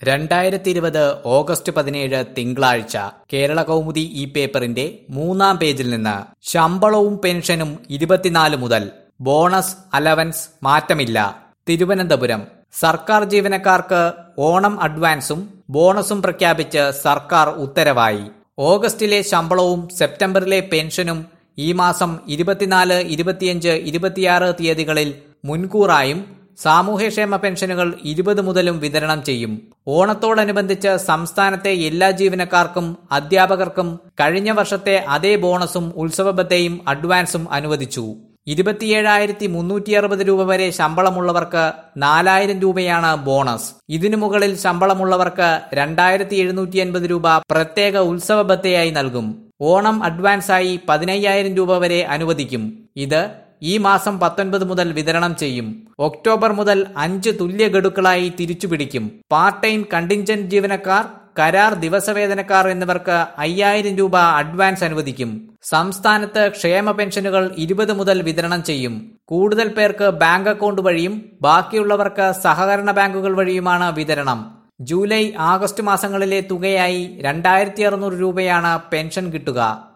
രണ്ടായിരത്തി ഇരുപത് ഓഗസ്റ്റ് പതിനേഴ് തിങ്കളാഴ്ച കേരള കൗമുദി ഈ പേപ്പറിന്റെ മൂന്നാം പേജിൽ നിന്ന് ശമ്പളവും പെൻഷനും ഇരുപത്തിനാല് മുതൽ ബോണസ് അലവൻസ് മാറ്റമില്ല തിരുവനന്തപുരം സർക്കാർ ജീവനക്കാർക്ക് ഓണം അഡ്വാൻസും ബോണസും പ്രഖ്യാപിച്ച് സർക്കാർ ഉത്തരവായി ഓഗസ്റ്റിലെ ശമ്പളവും സെപ്റ്റംബറിലെ പെൻഷനും ഈ മാസം ഇരുപത്തിനാല് ഇരുപത്തിയഞ്ച് ഇരുപത്തിയാറ് തീയതികളിൽ മുൻകൂറായും സാമൂഹ്യക്ഷേമ പെൻഷനുകൾ ഇരുപത് മുതലും വിതരണം ചെയ്യും ഓണത്തോടനുബന്ധിച്ച് സംസ്ഥാനത്തെ എല്ലാ ജീവനക്കാർക്കും അധ്യാപകർക്കും കഴിഞ്ഞ വർഷത്തെ അതേ ബോണസും ഉത്സവബത്തെയും അഡ്വാൻസും അനുവദിച്ചു ഇരുപത്തിയേഴായിരത്തി മുന്നൂറ്റി അറുപത് രൂപ വരെ ശമ്പളമുള്ളവർക്ക് നാലായിരം രൂപയാണ് ബോണസ് ഇതിനു മുകളിൽ ശമ്പളമുള്ളവർക്ക് രണ്ടായിരത്തി എഴുന്നൂറ്റി എൺപത് രൂപ പ്രത്യേക ഉത്സവബത്തയായി നൽകും ഓണം അഡ്വാൻസായി പതിനയ്യായിരം രൂപ വരെ അനുവദിക്കും ഇത് ഈ മാസം പത്തൊൻപത് മുതൽ വിതരണം ചെയ്യും ഒക്ടോബർ മുതൽ അഞ്ച് തുല്യ ഗഡുക്കളായി തിരിച്ചുപിടിക്കും പാർട്ട് ടൈം കണ്ടിൻജന്റ് ജീവനക്കാർ കരാർ ദിവസവേതനക്കാർ എന്നിവർക്ക് അയ്യായിരം രൂപ അഡ്വാൻസ് അനുവദിക്കും സംസ്ഥാനത്ത് ക്ഷേമ പെൻഷനുകൾ ഇരുപത് മുതൽ വിതരണം ചെയ്യും കൂടുതൽ പേർക്ക് ബാങ്ക് അക്കൗണ്ട് വഴിയും ബാക്കിയുള്ളവർക്ക് സഹകരണ ബാങ്കുകൾ വഴിയുമാണ് വിതരണം ജൂലൈ ആഗസ്റ്റ് മാസങ്ങളിലെ തുകയായി രണ്ടായിരത്തി അറുന്നൂറ് രൂപയാണ് പെൻഷൻ കിട്ടുക